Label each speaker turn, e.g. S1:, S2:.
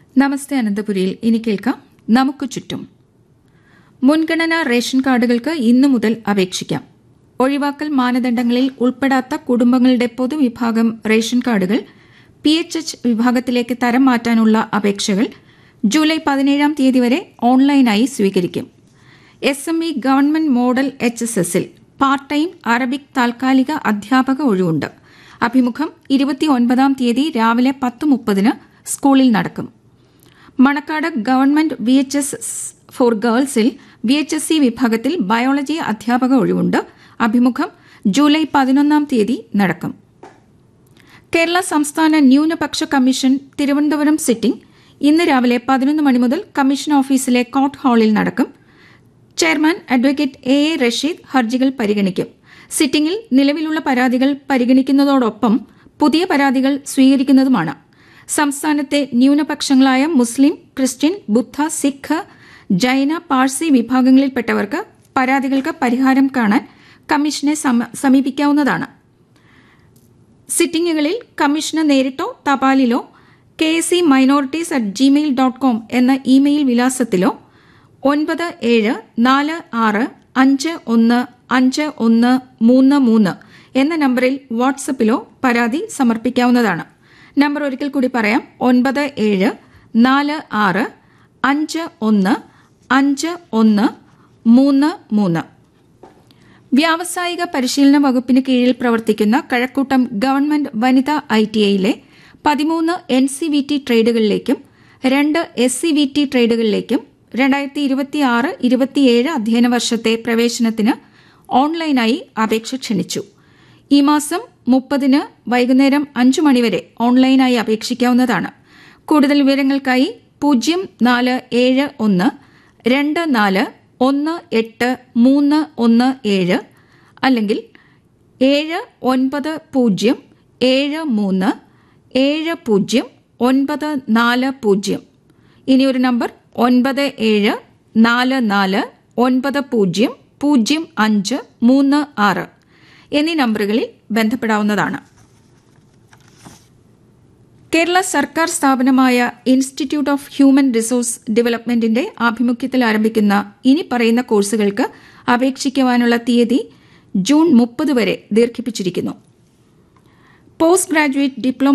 S1: നമസ്തേ അനന്തപുരിയിൽ ഇനി കേൾക്കാം നമുക്ക് ചുറ്റും മുൻഗണനാ റേഷൻ കാർഡുകൾക്ക് ഇന്നു മുതൽ അപേക്ഷിക്കാം ഒഴിവാക്കൽ മാനദണ്ഡങ്ങളിൽ ഉൾപ്പെടാത്ത കുടുംബങ്ങളുടെ പൊതുവിഭാഗം റേഷൻ കാർഡുകൾ പി എച്ച് എച്ച് വിഭാഗത്തിലേക്ക് തരം മാറ്റാനുള്ള അപേക്ഷകൾ ജൂലൈ പതിനേഴാം തീയതി വരെ ഓൺലൈനായി സ്വീകരിക്കും S M E government model H S എസിൽ പാർട്ട് ടൈം അറബിക് താൽക്കാലിക അധ്യാപക ഒഴിവുണ്ട് അഭിമുഖം ഇരുപത്തിയൊൻപതാം തീയതി രാവിലെ പത്ത് മുപ്പതിന് സ്കൂളിൽ നടക്കും Manacaud government V H S for ഗേൾസിൽ വി എച്ച് എസ് സി വിഭാഗത്തിൽ ബയോളജി അധ്യാപക ഒഴിവുണ്ട് അഭിമുഖം ജൂലൈ പതിനൊന്നാം തീയതി നടക്കും കേരള സംസ്ഥാന ന്യൂനപക്ഷ കമ്മീഷൻ തിരുവനന്തപുരം സിറ്റിംഗ് ഇന്ന് രാവിലെ പതിനൊന്ന് മണി മുതൽ കമ്മീഷൻ ഓഫീസിലെ കോർട്ട് ഹാളിൽ നടക്കും chairman advocate A A Rasheed ഹർജികൾ പരിഗണിക്കും സിറ്റിംഗിൽ നിലവിലുള്ള പരാതികൾ പരിഗണിക്കുന്നതോടൊപ്പം പുതിയ പരാതികൾ സ്വീകരിക്കുന്നതുമാണ് സംസ്ഥാനത്തെ ന്യൂനപക്ഷങ്ങളായ മുസ്ലിം ക്രിസ്ത്യൻ ബുദ്ധ സിഖ് ജൈന പാഴ്സി വിഭാഗങ്ങളിൽപ്പെട്ടവർക്ക് പരാതികൾക്ക് പരിഹാരം കാണാൻ കമ്മീഷനെ സമീപിക്കാവുന്നതാണ് സിറ്റിംഗുകളിൽ കമ്മീഷന് നേരിട്ടോ തപാലിലോ K S C minorities at Gmail dot com എന്ന ഇമെയിൽ വിലാസത്തിലോ ഒൻപത് ഏഴ് നാല് ആറ് അഞ്ച് ഒന്ന് അഞ്ച് ഒന്ന് മൂന്ന് മൂന്ന് എന്ന നമ്പറിൽ വാട്സപ്പിലോ പരാതി സമർപ്പിക്കാവുന്നതാണ് നമ്പർ ഒരിക്കൽ കൂടി പറയാം ഒൻപത് ഏഴ് നാല് ആറ് അഞ്ച് ഒന്ന് അഞ്ച് ഒന്ന് മൂന്ന് മൂന്ന് വ്യാവസായിക പരിശീലന വകുപ്പിന് കീഴിൽ പ്രവർത്തിക്കുന്ന കഴക്കൂട്ടം ഗവൺമെന്റ് വനിതാ ഐ ടി ഐയിലെ പതിമൂന്ന് എൻ സി വി ടി ട്രേഡുകളിലേക്കും രണ്ട് എസ് സി വി ടി ട്രേഡുകളിലേക്കും രണ്ടായിരത്തി ഇരുപത്തിയാറ് ഇരുപത്തിയേഴ് അധ്യയന വർഷത്തെ പ്രവേശനത്തിന് ഓൺലൈനായി അപേക്ഷ ക്ഷണിച്ചു ഈ മാസം മുപ്പതിന് വൈകുന്നേരം അഞ്ചു മണിവരെ ഓൺലൈനായി അപേക്ഷിക്കാവുന്നതാണ് കൂടുതൽ വിവരങ്ങൾക്കായി പൂജ്യം നാല് ഏഴ് ഒന്ന് രണ്ട് നാല് ഒന്ന് എട്ട് മൂന്ന് ഒന്ന് ഏഴ് അല്ലെങ്കിൽ ഏഴ് ഒൻപത് പൂജ്യം ഏഴ് മൂന്ന് ഏഴ് പൂജ്യം ഒൻപത് നാല് പൂജ്യം ഇനി ഒരു നമ്പർ ഒൻപത് ഏഴ് നാല് നാല് ഒൻപത് പൂജ്യം പൂജ്യം അഞ്ച് മൂന്ന് ആറ് എന്നീ നമ്പറുകളിൽ ബന്ധപ്പെടാവുന്നതാണ് കേരള സർക്കാർ സ്ഥാപനമായ ഇൻസ്റ്റിറ്റ്യൂട്ട് ഓഫ് ഹ്യൂമൻ റിസോഴ്സ് ഡെവലപ്മെന്റിന്റെ ആഭിമുഖ്യത്തിൽ ആരംഭിക്കുന്ന ഇനി പറയുന്ന കോഴ്സുകൾക്ക് അപേക്ഷിക്കുവാനുള്ള തീയതി ജൂൺ മുപ്പത് വരെ ദീർഘിപ്പിച്ചിരിക്കുന്നു പോസ്റ്റ് ഗ്രാജുവേറ്റ് ഡിപ്ലോമ